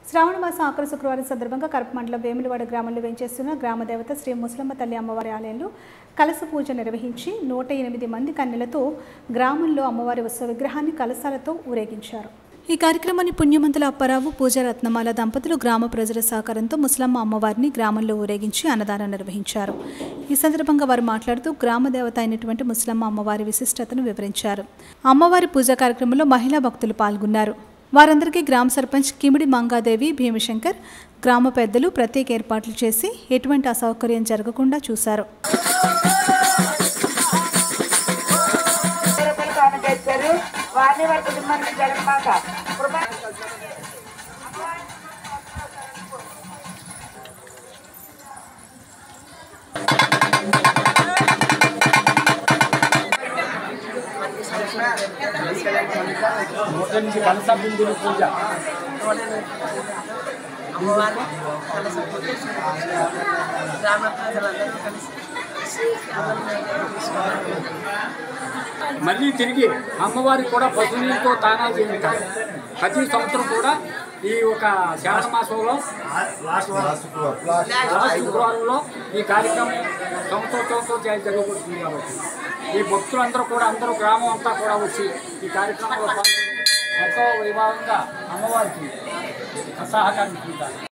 శ్రావణ మాసం ఆఖరి శుక్రవారం సందర్భంగా కరప మండలం వేములవాడ గ్రామంలో వేంచేస్తున్న గ్రామ దేవత శ్రీ ముసలమ్మ తల్లి అమ్మవారి ఆలయంలో కలస పూజ నిర్వహించి నూట ఎనిమిది మంది కన్యలతో గ్రామంలో అమ్మవారి ఉత్సవ విగ్రహాన్ని కలశాలతో ఊరేగించారు ఈ కార్యక్రమాన్ని పుణ్యమంతుల అప్పారావు పూజ రత్నమాల దంపతులు గ్రామ ప్రజల సహకారంతో ముసలమ్మ అమ్మవారిని గ్రామంలో ఊరేగించి అన్నదానం నిర్వహించారు ఈ సందర్భంగా వారు మాట్లాడుతూ గ్రామ దేవత అయినటువంటి ముసలమ్మ అమ్మవారి విశిష్టతను వివరించారు అమ్మవారి పూజా కార్యక్రమంలో మహిళా భక్తులు పాల్గొన్నారు వారందరికీ గ్రామ సర్పంచ్ కిమిడి మంగాదేవి భీమశంకర్ గ్రామ పెద్దలు ప్రత్యేక ఏర్పాట్లు చేసి ఎటువంటి అసౌకర్యం జరగకుండా చూశారు రూపాయలు కానుక ఇచ్చారు వారిని వారి కుటుంబానికి జగన్మాత కృప మొదటి నుంచి కలస బిందులు పూజ అమ్మవారిని కలిసి గ్రామ ప్రజలందరూ కలిసి అమ్మవారిని తీసుకున్నారు. మళ్ళీ తిరిగి అమ్మవారికి కూడా పశువులతో తానాలు చేయించారు ప్రతి సంవత్సరం కూడా ఈ ఒక శ్రావణ మాసంలో లాస్ట్ శుక్రవారంలో ఈ కార్యక్రమం సంవత్సరం సంవత్సరం చే- జరగబడుతుంది కాబట్టి ఈ భక్తులందరూ కూడా అందరూ గ్రామం అంతా కూడా వచ్చి ఈ కార్యక్రమంలో పాల్గొని ఎంతో వైభవంగా అమ్మవారికి సహకరించుకుంటారు